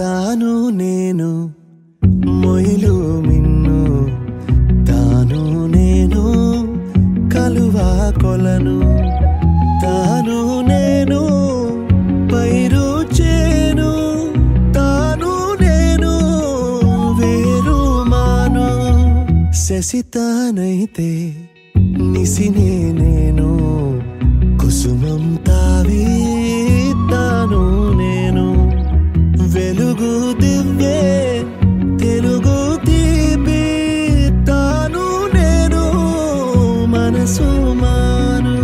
తాను నేను మొయిలు మిన్ను తాను నేను కలువా కొలను తాను నేను పైరు చేను తాను నేను వేరు మాను శశితానైతే నిసినే నేను కుసుమం తావి తాను నేను వెలుగు దివ్యే తెలుగు తీపి తాను నేను మనసు మాను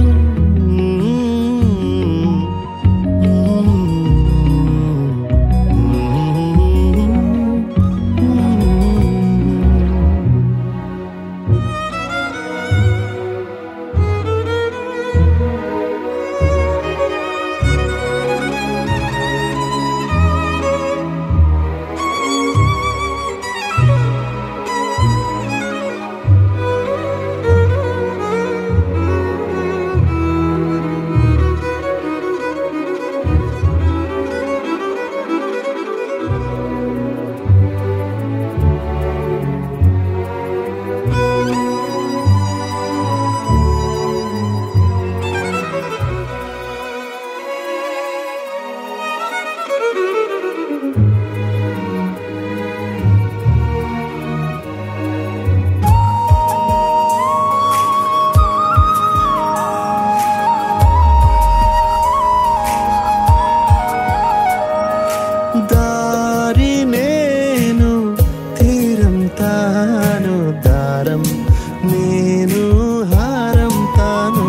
దారి నేను తీరం తాను దారం నేను హారం తాను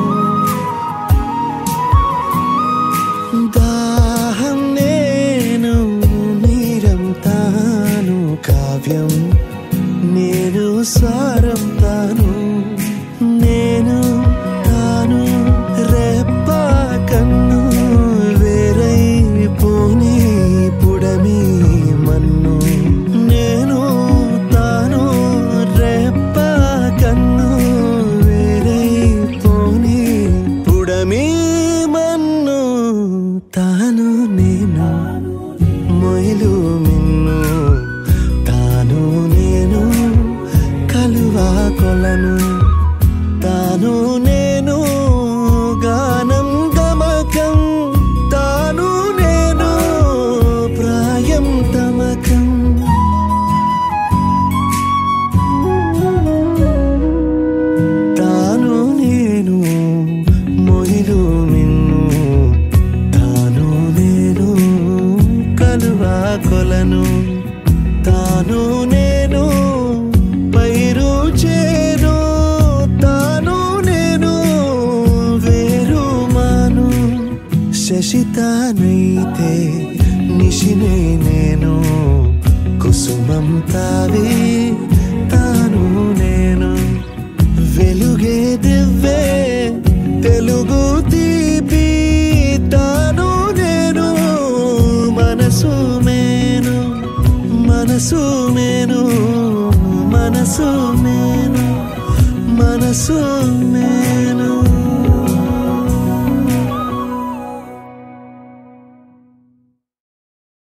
దాహం నేను నీరం తాను కావ్యం నేను స్వరం తాను నేను తాను రెప్ప కన్ను వేరై పోని పుడమి మన్ను నేను తాను రెప్ప కన్ను వేరై పోని పుడమి మన్ను తాను నేను మొయిలు మిన్ను తాను నేను కలువా కొలను తాను నేను గానం గమకం తాను నేను ప్రాయం తమకం తాను నేను మొయిలు మిన్ను తాను నేను కలువా కొలను తాను నేను పైరు చేను తాను నేను వేరు మాను శశితానైతే నిశినే నేను కుసుమం తావి తాను నేను వెలుగే దివ్వే తెలుగు తీపి తాను నేను మనసు మేను మనసు మేను మనసు మేను మనసు మేను